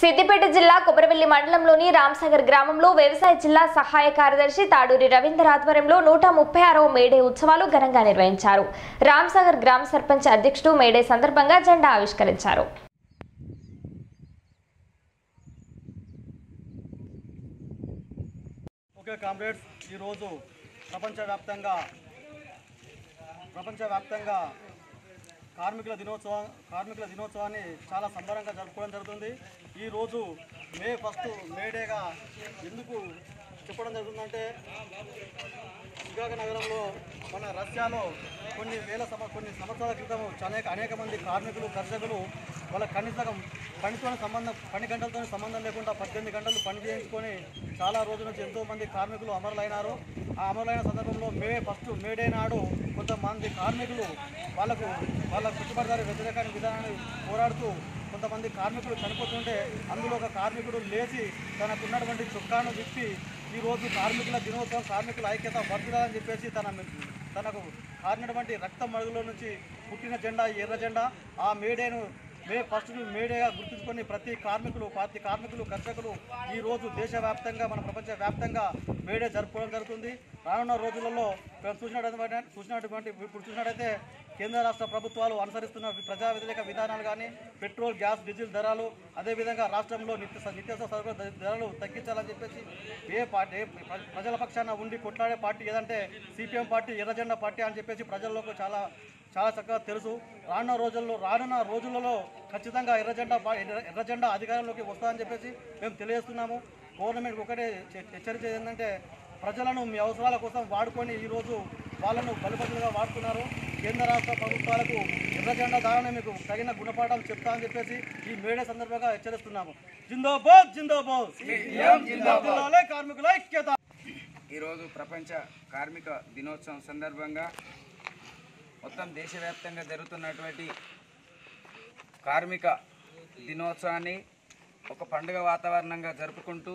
సిద్దిపేట జిల్లా కొబ్బరివెల్లి మండలంలోని రామ్సాగర్ గ్రామంలో వ్యవసాయ జిల్లా సహాయ కార్యదర్శి తాడూరి రవీందర్ ఆధ్వర్యంలో నూట ముప్పై ఆరవ మేడే ఉత్సవాలు ఘనంగా నిర్వహించారు రామ్సాగర్ గ్రామ సర్పంచ్ అధ్యక్షుడు మేడే సందర్భంగా జెండా ఆవిష్కరించారు ఓకే కామ్రేడ్స్ ఈరోజు ప్రపంచవ్యాప్తంగా ప్రపంచవ్యాప్తంగా కార్మికుల దినోత్సవం కార్మికుల దినోత్సవాన్ని చాలా సంబరంగా జరుపుకోవడం జరుగుతుంది ఈరోజు మే ఫస్ట్ మేడేగా ఎందుకు చెప్పడం జరుగుతుందంటే చికాగ నగరంలో మన రష్యాలో కొన్ని వేల సమ కొన్ని సంవత్సరాల క్రితం అనేక అనేక మంది కార్మికులు కర్షకులు వాళ్ళ కనీసం పనితో సంబంధం పని గంటలతో సంబంధం లేకుండా పద్దెనిమిది గంటలు పని చేయించుకొని చాలా రోజుల నుంచి ఎంతో మంది కార్మికులు అమరులైనారు ఆ అమరులైన సందర్భంలో మే ఫస్ట్ మేడే నాడు కొంతమంది కార్మికులు వాళ్ళకు వాళ్ళ పెట్టుబడిదారు వ్యతిరేక విధానాన్ని పోరాడుతూ కొంతమంది కార్మికులు చనిపోతుంటే అందులో ఒక కార్మికుడు లేచి తనకున్నటువంటి చొక్కాను విప్పి ఈరోజు కార్మికుల దినోత్సవం కార్మికుల ఐక్యత వర్ధిల్లాలని చెప్పేసి తన తనకు కారినటువంటి రక్తం మడుగులో నుంచి పుట్టిన జెండా ఈ ఎర్ర జెండా ఆ మేడేను మే ఫస్ట్ మేడేగా గుర్తుంచుకొని ప్రతి కార్మికులు ప్రతి కార్మికులు కర్షకులు ఈ రోజు దేశవ్యాప్తంగా మన ప్రపంచ వ్యాప్తంగా మేడే జరుపుకోవడం జరుగుతుంది రానున్న రోజులలో ఇక్కడ చూసినటువంటి చూసినటువంటి ఇప్పుడు చూసినట్టయితే కేంద్ర రాష్ట్ర ప్రభుత్వాలు అనుసరిస్తున్న ప్రజా వ్యతిరేక విధానాలు కానీ పెట్రోల్ గ్యాస్ డీజిల్ ధరలు అదేవిధంగా రాష్ట్రంలో నిత్య నిత్యావసర సరుకుల ధ- ధరలు తగ్గించాలని చెప్పేసి ఏ పార్టీ ఏ ప్ర- ప్రజల పక్షాన ఉండి కొట్లాడే పార్టీ ఏదంటే సిపిఎం పార్టీ ఎర్రజెండా పార్టీ అని చెప్పేసి ప్రజల్లోకి చాలా చాలా చక్కగా తెలుసు రానున్న రోజుల్లో రానున్న రోజులలో ఖచ్చితంగా ఎర్రజెండా పా- ఎర్ర- ఎర్రజెండా అధికారంలోకి వస్తుందని చెప్పేసి మేము తెలియజేస్తున్నాము గవర్నమెంట్ ఒకటే చె- హెచ్చరించేది ఏంటంటే ప్రజలను మీ అవసరాల కోసం వాడుకొని ఈరోజు వాళ్ళను బలిపతులుగా వాడుతున్నారు కేంద్ర రాష్ట్ర ప్రభుత్వాలకు ఎర్రజెండా దాగానే మీకు తగిన గుణపాఠం చెప్తా అని చెప్పేసి ఈ మేడే సందర్భంగా హెచ్చరిస్తున్నాము జిందాబాద్ జిందాబాద్ జిందాబాద్ కార్మికుల ఐక్యత ఈరోజు ప్రపంచ కార్మిక దినోత్సవం సందర్భంగా మొత్తం దేశవ్యాప్తంగా జరుగుతున్నటువంటి కార్మిక దినోత్సవాన్ని ఒక పండుగ వాతావరణంగా జరుపుకుంటూ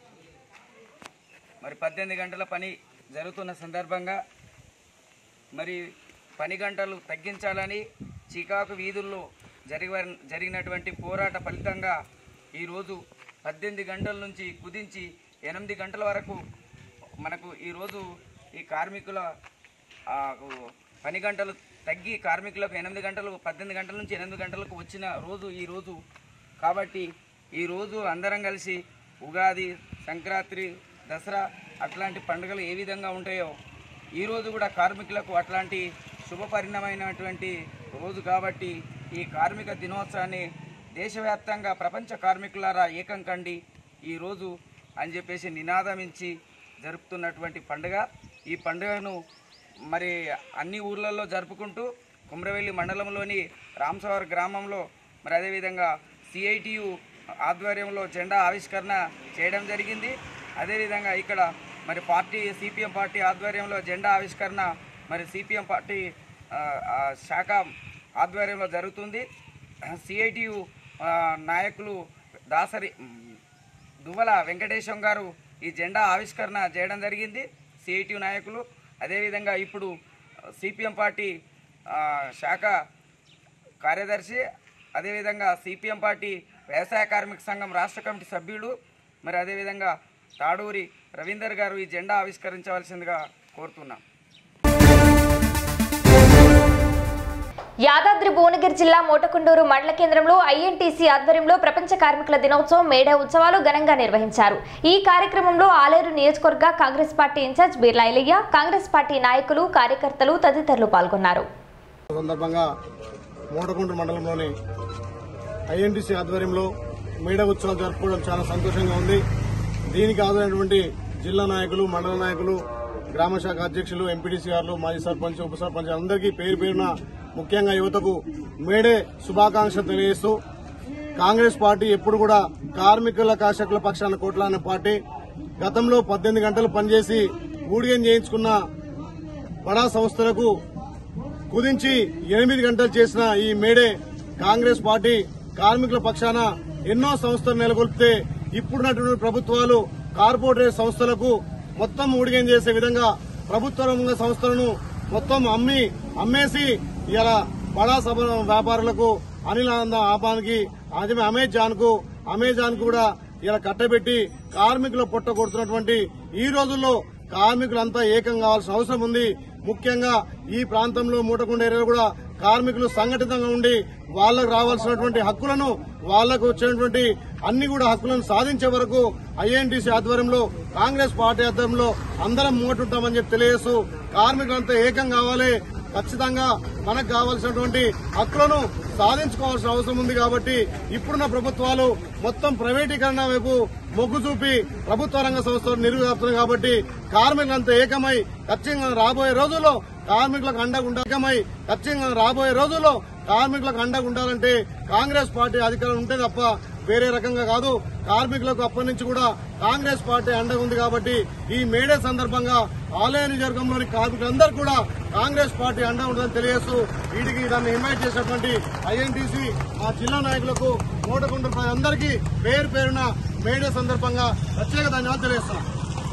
మరి పద్దెనిమిది గంటల పని జరుగుతున్న సందర్భంగా మరి పని గంటలు తగ్గించాలని చికాకు వీధుల్లో జరిగ జరిగినటువంటి పోరాట ఫలితంగా ఈరోజు పద్దెనిమిది గంటల నుంచి కుదించి ఎనిమిది గంటల వరకు మనకు ఈరోజు ఈ కార్మికుల ఆ, పని గంటలు తగ్గి కార్మికులకు ఎనిమిది గంటలు పద్దెనిమిది గంటల నుంచి ఎనిమిది గంటలకు వచ్చిన రోజు ఈ రోజు కాబట్టి ఈ రోజు అందరం కలిసి ఉగాది సంక్రాంతి దసరా అట్లాంటి పండుగలు ఏ విధంగా ఉంటాయో ఈ రోజు కూడా కార్మికులకు అట్లాంటి శుభపరిణమైనటువంటి రోజు కాబట్టి ఈ కార్మిక దినోత్సవాన్ని దేశవ్యాప్తంగా ప్రపంచ కార్మికులారా ఏకం కండి ఈరోజు అని చెప్పేసి నినాదం ఇచ్చి జరుపుతున్నటువంటి పండుగ ఈ పండుగను మరి అన్ని ఊర్లలో జరుపుకుంటూ కుమ్రవెల్లి మండలంలోని రామసాగర్ గ్రామంలో మరి అదేవిధంగా సిఐటియు ఆధ్వర్యంలో జెండా ఆవిష్కరణ చేయడం జరిగింది అదేవిధంగా ఇక్కడ మరి పార్టీ సిపిఎం పార్టీ ఆధ్వర్యంలో జెండా ఆవిష్కరణ మరి సిపిఎం పార్టీ ఆ, ఆ, శాఖ ఆధ్వర్యంలో జరుగుతుంది సిఐటియు నాయకులు దాసరి దువ్వల వెంకటేశం గారు ఈ జెండా ఆవిష్కరణ చేయడం జరిగింది సిఐటి నాయకులు అదేవిధంగా ఇప్పుడు సిపిఎం పార్టీ ఆ, శాఖ కార్యదర్శి అదేవిధంగా సిపిఎం పార్టీ వ్యవసాయ కార్మిక సంఘం రాష్ట్ర కమిటీ సభ్యుడు మరి అదేవిధంగా తాడూరి రవీందర్ గారు ఈ జెండా ఆవిష్కరించవలసిందిగా కోరుతున్నాం యాదాద్రి భువనగిరి జిల్లా మోటకొండూరు మండల కేంద్రంలో ఐఎన్టీసీ ఆధ్వర్యంలో ప్రపంచ కార్మికుల దినోత్సవం మేడే ఉత్సవాలు ఘనంగా నిర్వహించారు ఈ కార్యక్రమంలో ఆలేరు నియోజకవర్గ Congress party incharge Beerla Ilaiah Congress party నాయకులు కార్యకర్తలు తదితరులు పాల్గొన్నారు సందర్భంగా మోటకుంట మండలంలోని ఐఎన్టీసీ ఆధ్వర్యంలో మేడ ఉత్సవం జరుపుకోవడం చాలా సంతోషంగా ఉంది దీనికి ఆదరైనటువంటి జిల్లా నాయకులు మండల నాయకులు గ్రామ శాఖ అధ్యక్షులు ఎంపీటీసీ గారు మాజీ సర్పంచ్ ఉప సర్పంచ్ అందరికీ పేరు పేరున ముఖ్యంగా యువతకు మేడే శుభాకాంక్షలు తెలియజేస్తూ కాంగ్రెస్ పార్టీ ఎప్పుడు కూడా కార్మికుల కాశకుల పక్షాన కోట్లాడిన పార్టీ గతంలో పద్దెనిమిది గంటలు పనిచేసి ఊడిగం చేయించుకున్న బడా సంస్థలకు కుదించి ఎనిమిది గంటలు చేసిన ఈ మేడే కాంగ్రెస్ పార్టీ కార్మికుల పక్షాన ఎన్నో సంస్థలు నెలకొల్పితే ఇప్పుడున్నటువంటి ప్రభుత్వాలు కార్పొరేట్ సంస్థలకు మొత్తం ఊడిగం చేసే విధంగా ప్రభుత్వ రంగ సంస్థలను మొత్తం అమ్మి అమ్మేసి ఇలా బడా సభ వ్యాపారులకు అనిల్ ఆనంద ఆపానికి అదే అమెజాన్ కు అమెజాన్ కూడా ఇలా కట్టబెట్టి కార్మికుల పొట్ట కొడుతున్నటువంటి ఈ రోజుల్లో కార్మికులంతా ఏకం కావాల్సిన అవసరం ఉంది ముఖ్యంగా ఈ ప్రాంతంలో మూటకొండ ఏరియాలో కూడా కార్మికులు సంఘటితంగా ఉండి వాళ్లకు రావాల్సినటువంటి హక్కులను వాళ్లకు వచ్చేటువంటి అన్ని కూడా హక్కులను సాధించే వరకు ఐఎన్టీసీ ఆధ్వర్యంలో కాంగ్రెస్ పార్టీ ఆధ్వర్యంలో అందరం మూటుంటామని చెప్పి తెలియజేస్తూ కార్మికులంతా ఏకం కావాలి ఖచ్చితంగా మనకు కావాల్సినటువంటి హక్కులను సాధించుకోవాల్సిన అవసరం ఉంది కాబట్టి ఇప్పుడున్న ప్రభుత్వాలు మొత్తం ప్రైవేటీకరణ వైపు మొగ్గు చూపి ప్రభుత్వ రంగ సంస్థలు నిర్వహిస్తున్నాయి కాబట్టి కార్మికులంతా ఏకమై ఖచ్చితంగా రాబోయే రోజుల్లో కార్మికులకు అండగా ఉండ- ఏకమై ఖచ్చితంగా రాబోయే రోజుల్లో కార్మికులకు అండగా ఉండాలంటే కాంగ్రెస్ పార్టీ అధికారం ఉంటే తప్ప వేరే రకంగా కాదు కార్మికులకు అప్పటి నుంచి కూడా కాంగ్రెస్ పార్టీ అండగా ఉంది కాబట్టి ఈ మేడే సందర్భంగా ఆలయ నియోజకవర్గంలోని కార్మికులందరూ కూడా కాంగ్రెస్ పార్టీ అండగా ఉంటుందని తెలియజేస్తూ వీటికి దాన్ని ఇన్వైట్ చేసినటువంటి ఐఎన్టీసీ మా జిల్లా నాయకులకు మూటకుంట అందరికీ పేరు పేరున మేడే సందర్భంగా ప్రత్యేక ధన్యవాదాలు తెలియజేస్తున్నాం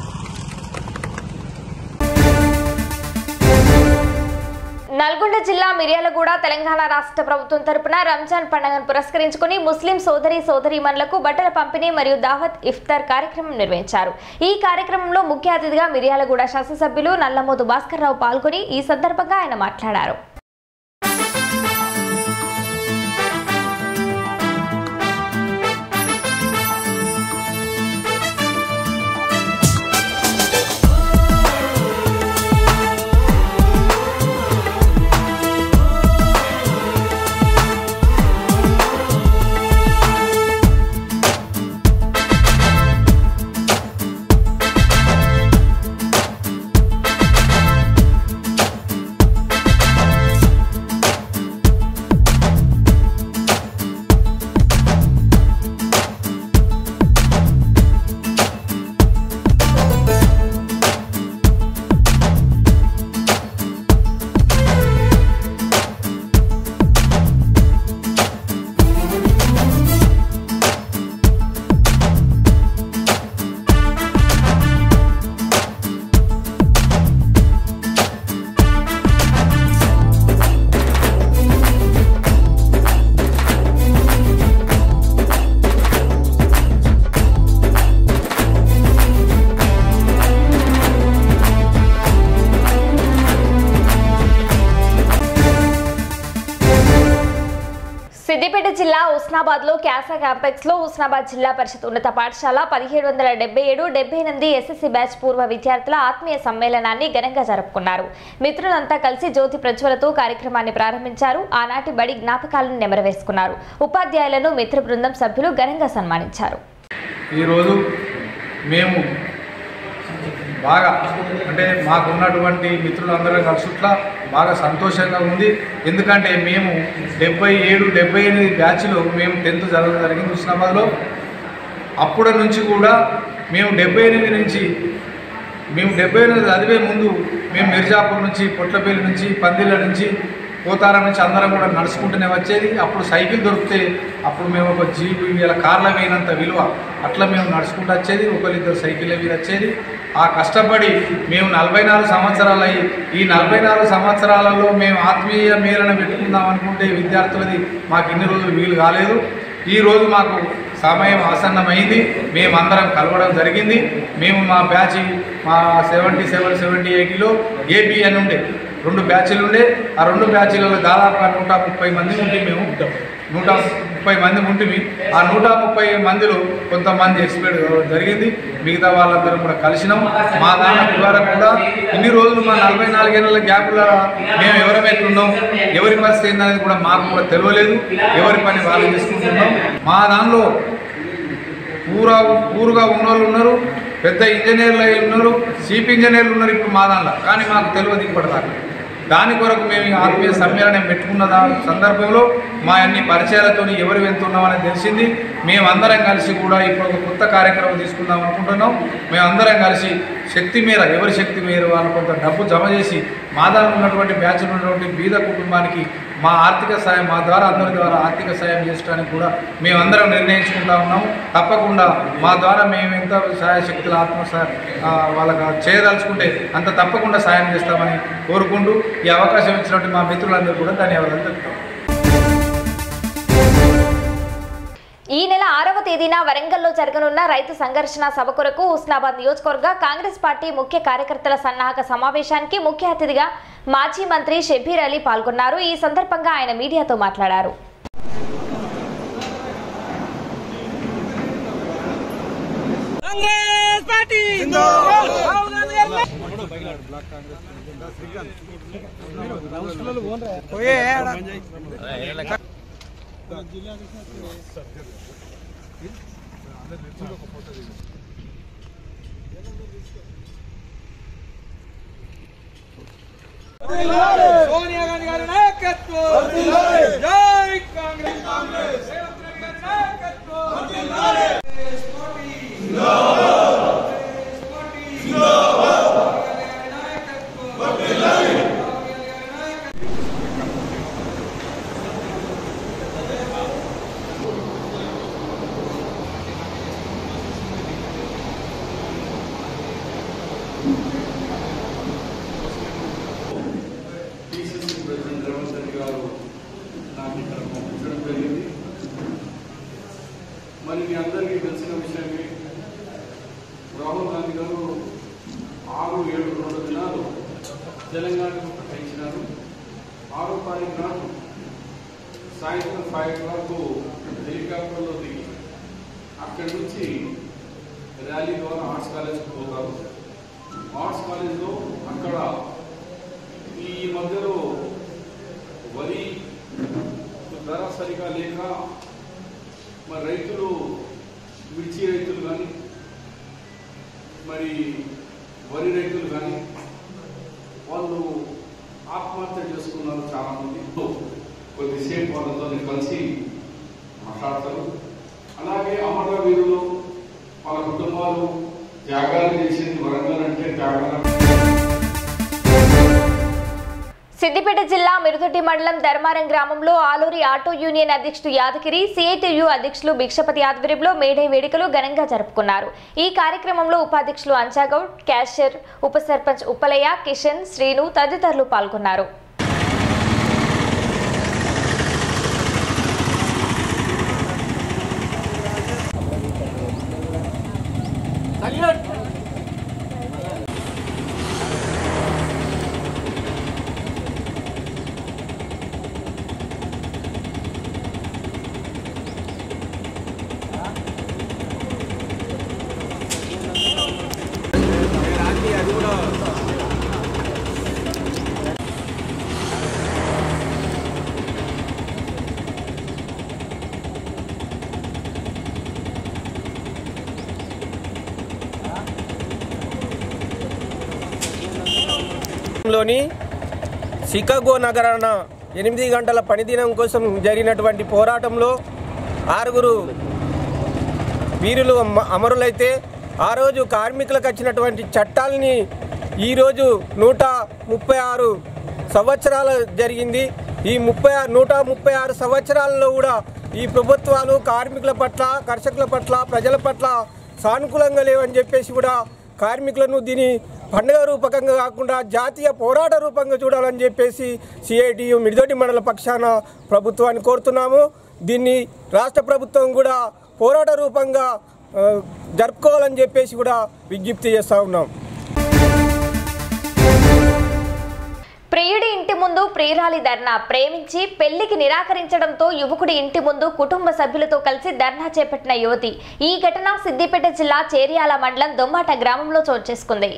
నల్గొండ జిల్లా మిర్యాలగూడ తెలంగాణ రాష్ట్ర ప్రభుత్వం తరపున రంజాన్ పండుగను పురస్కరించుకుని ముస్లిం సోదరి సోదరీమణులకు బట్టల పంపిణీ మరియు దావత్ ఇఫ్తార్ కార్యక్రమం నిర్వహించారు ఈ కార్యక్రమంలో ముఖ్య అతిథిగా మిర్యాలగూడ శాసనసభ్యులు నల్లమోతు భాస్కర్ రావు పాల్గొని ఈ సందర్భంగా ఆయన మాట్లాడారు సిద్దిపేట జిల్లా ఉస్నాబాద్ లో క్యాసా క్యాంపెక్స్ లో ఉస్నాబాద్ జిల్లా పరిషత్ ఉన్నత పాఠశాల పదిహేడు వందల డెబ్బై ఏడు డెబ్బై ఎనిమిది ఎస్ఎస్సీ బ్యాచ్ పూర్వ విద్యార్థుల ఆత్మీయ సమ్మేళనాన్ని ఘనంగా జరుపుకున్నారు మిత్రులంతా కలిసి జ్యోతి ప్రజ్వలతో కార్యక్రమాన్ని ప్రారంభించారు ఆనాటి బడి జ్ఞాపకాలను నెమరవేసుకున్నారు ఉపాధ్యాయులను మిత్ర బృందం సభ్యులు ఘనంగా సన్మానించారు ఈరోజు మేము బాగా అంటే మాకున్నటువంటి మిత్రులందరూ కలుసుట్లా బాగా సంతోషంగా ఉంది ఎందుకంటే మేము డెబ్బై ఏడు డెబ్బై ఎనిమిది బ్యాచ్లో మేము టెన్త్ చదవడం జరిగింది హుస్నాబాద్లో అప్పటి నుంచి కూడా మేము డెబ్బై ఎనిమిది నుంచి మేము డెబ్బై ఎనిమిది చదివే ముందు మేము మిర్జాపూర్ నుంచి పొట్లపల్లి నుంచి పందిళ్ళ నుంచి పోతారం నుంచి అందరం కూడా నడుచుకుంటూనే వచ్చేది అప్పుడు సైకిల్ దొరికితే అప్పుడు మేము ఒక జీపు ఇలా కార్ల వేయనంత విలువ అట్లా మేము నడుచుకుంటూ వచ్చేది ఒకరిద్దరు సైకిళ్ళ మీద వచ్చేది ఆ కష్టపడి మేము నలభై నాలుగు సంవత్సరాలు అయ్యి ఈ నలభై నాలుగు సంవత్సరాలలో మేము ఆత్మీయ మేళన పెట్టుకుందాం అనుకుంటే విద్యార్థులది మాకు ఇన్ని రోజులు వీలు కాలేదు ఈ రోజు మాకు సమయం ఆసన్నమైంది మేమందరం కలవడం జరిగింది మేము మా బ్యాచ్ మా సెవెంటీ సెవెన్ సెవెంటీ ఎయిటీలో ఏపీ అని ఉండే రెండు బ్యాచ్లు ఉండే ఆ రెండు బ్యాచ్లలో దాదాపుగా నూట ముప్పై మంది ఉంటే మేము నూట ముప్పై మంది ఉంటుంది ఆ నూట ముప్పై మందిలో కొంతమంది ఎక్స్పైర్ జరిగింది మిగతా వాళ్ళందరం కూడా కలిసినాం మా దాని ద్వారా కూడా ఇన్ని రోజులు మా నలభై నాలుగేళ్ల గ్యాప్లో మేము ఎవరం ఎట్లున్నాం ఎవరి పరిస్థితి ఏందనేది కూడా మాకు కూడా తెలియలేదు ఎవరి పని వాళ్ళు చేసుకుంటున్నాం మా దానిలో పూరా పూరుగా ఉన్నోళ్ళు ఉన్నారు పెద్ద ఇంజనీర్లు అయి ఉన్నారు చీఫ్ ఇంజనీర్లు ఉన్నారు ఇప్పుడు మా దానిలో కానీ మాకు తెలియదు ఇప్పటిదాకా దాని కొరకు మేము ఈ ఆత్మీయ సమ్మేళనం పెట్టుకున్న దా సందర్భంలో మా అన్ని పరిచయాలతో ఎవరు వెళ్తున్నామని తెలిసింది మేమందరం కలిసి కూడా ఇప్పుడు ఒక కొత్త కార్యక్రమం తీసుకుందాం అనుకుంటున్నాం మేమందరం కలిసి శక్తి మేర ఎవరి శక్తి మేర వాళ్ళు కొంత డబ్బు జమ చేసి మా దాని ఉన్నటువంటి బ్యాచ్ ఉన్నటువంటి బీద కుటుంబానికి మా ఆర్థిక సాయం మా ద్వారా అందరి ద్వారా ఆర్థిక సాయం చేయడానికి కూడా మేమందరం నిర్ణయించుకుంటా ఉన్నాము తప్పకుండా మా ద్వారా మేము ఎంత సహాయ శక్తుల ఆత్మ సహా- ఆ, వాళ్ళకి చేయదలుచుకుంటే అంత తప్పకుండా సాయం చేస్తామని కోరుకుంటూ ఈ అవకాశం ఇచ్చినటువంటి మా మిత్రులందరూ కూడా ధన్యవాదాలు చెప్తాం తేదీన వరంగల్లో జరగనున్న రైతు సంఘర్షణ సభ కొరకు హుస్నాబాద్ నియోజకవర్గ కాంగ్రెస్ పార్టీ ముఖ్య కార్యకర్తల సన్నాహక సమావేశానికి ముఖ్య అతిథిగా మాజీ మంత్రి షబీర్ అలీ పాల్గొన్నారు ఈ సందర్భంగా ఆయన మీడియాతో మాట్లాడారు కాంగ్రెస్ పార్టీ రాహుల్ గాంధీ గారు సోనియా గాంధీ గారి నాయకత్వం జై కాంగ్రెస్ రేవంత్ రెడ్డి గారి నాయకత్వం పిసిసి ప్రెసిడెంట్ రేవంత్ రెడ్డి గారు నాకు ఇక్కడ పంపించడం జరిగింది మరి మీ అందరికీ తెలిసిన విషయమే రాహుల్ గాంధీ గారు ఆరు ఏడు రెండు దినాలు తెలంగాణకు ప్రకటించినారు ఆరో తారీఖు నాడు సాయంత్రం ఫైవ్ వరకు హెలికాప్టర్లో దిగి అక్కడి నుంచి ర్యాలీ ద్వారా ఆర్ట్స్ కాలేజ్కి పోతారు ఆర్ట్స్ కాలేజ్లో అక్కడ ఈ మధ్యలో వరి ధర సరిగా లేక మరి రైతులు మిర్చి రైతులు కానీ మరి వరి రైతులు కానీ వాళ్ళు ఆత్మహత్య చేసుకున్నారు చాలామంది కొద్దిసేపు వాళ్ళతో కలిసి మాట్లాడతారు అలాగే అమరవీరులు వాళ్ళ కుటుంబాలు త్యాగాలు చేసింది వరంగల్ అంటే త్యాగాలు సిద్దిపేట జిల్లా మిరుదొడ్డి మండలం ధర్మారం గ్రామంలో ఆలూరి ఆటో యూనియన్ అధ్యక్షుడు యాదగిరి సిఐటియు అధ్యక్షులు భిక్షపతి ఆధ్వర్యంలో మేడే వేడుకలు ఘనంగా జరుపుకున్నారు ఈ కార్యక్రమంలో ఉపాధ్యక్షులు అంచాగౌడ్ క్యాషియర్ ఉప సర్పంచ్ ఉప్పలయ్య కిషన్ శ్రీను తదితరులు పాల్గొన్నారు లోని చికాగో నగరాన ఎనిమిది గంటల పనిదినం కోసం జరిగినటువంటి పోరాటంలో ఆరుగురు వీరులు అమ- అమరులైతే ఆ రోజు కార్మికులకు వచ్చినటువంటి చట్టాలని ఈరోజు నూట ముప్పై ఆరు సంవత్సరాలు జరిగింది ఈ ముప్పై ఆరు నూట ముప్పై ఆరు సంవత్సరాలలో కూడా ఈ ప్రభుత్వాలు కార్మికుల పట్ల కర్షకుల పట్ల ప్రజల పట్ల సానుకూలంగా లేవని చెప్పేసి కూడా కార్మికులను దీని పండుగ రూపకంగా కాకుండా జాతీయ పోరాట రూపంగా చూడాలని చెప్పేసి సిఐటియు మిడిదొడ్డి మండల పక్షాన ప్రభుత్వాన్ని కోరుతున్నాము దీన్ని రాష్ట్ర ప్రభుత్వం కూడా పోరాట రూపంగా ఆ, జరుపుకోవాలని చెప్పేసి కూడా విజ్ఞప్తి చేస్తూ ఉన్నాం ప్రియుడి ఇంటి ముందు ప్రియురాలి ధర్నా ప్రేమించి పెళ్లికి నిరాకరించడంతో యువకుడి ఇంటి ముందు కుటుంబ సభ్యులతో కలిసి ధర్నా చేపట్టిన యువతి ఈ ఘటన సిద్దిపేట జిల్లా చేర్యాల మండలం దొమ్మాట గ్రామంలో చోటు చేసుకుంది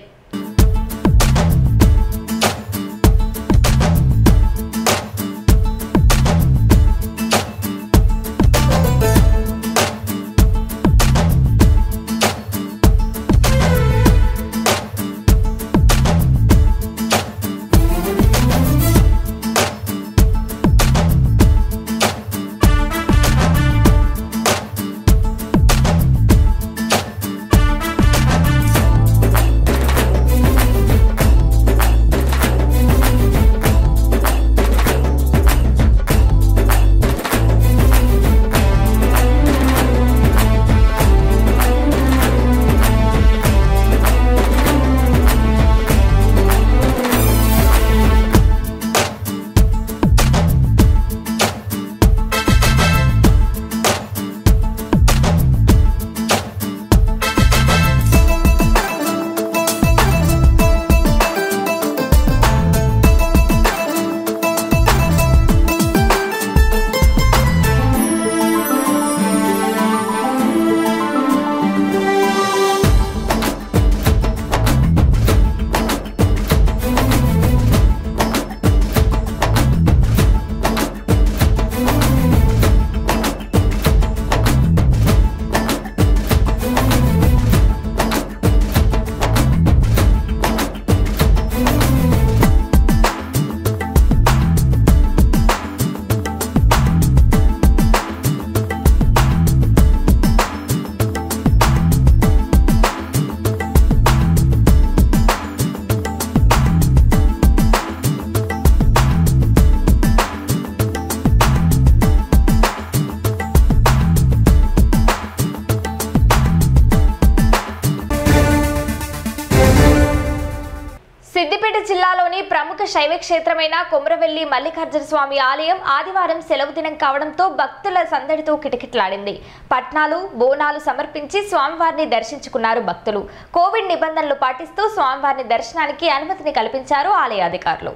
ప్రముఖ శైవ క్షేత్రమైన కొమరవెల్లి మల్లికార్జున స్వామి ఆలయం ఆదివారం సెలవు దినం కావడంతో భక్తుల సందడితో కిటకిటలాడింది పట్నాలు బోనాలు సమర్పించి స్వామివారిని దర్శించుకున్నారు భక్తులు కోవిడ్ నిబంధనలు పాటిస్తూ స్వామివారిని దర్శనానికి అనుమతిని కల్పించారు ఆలయ అధికారులు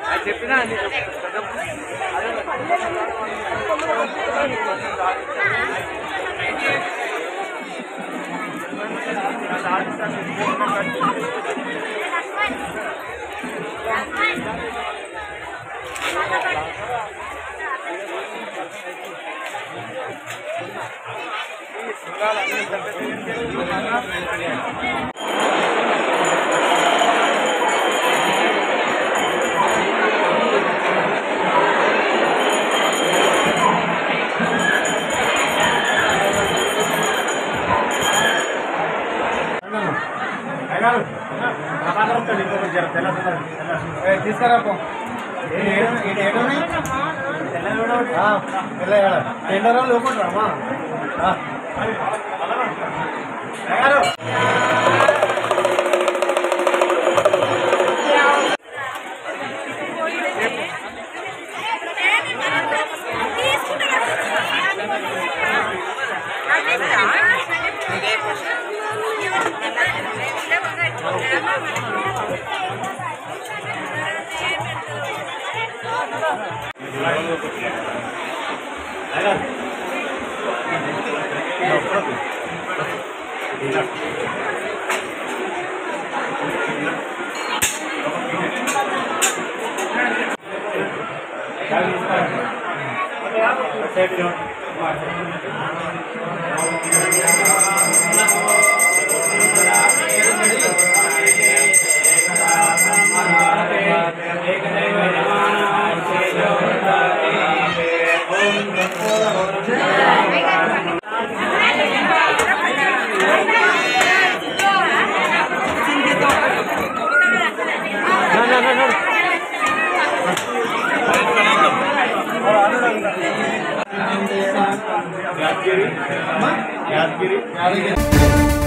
తీసుకురా టెండర్ లోపల రామా యాదగిరి యాదగిరి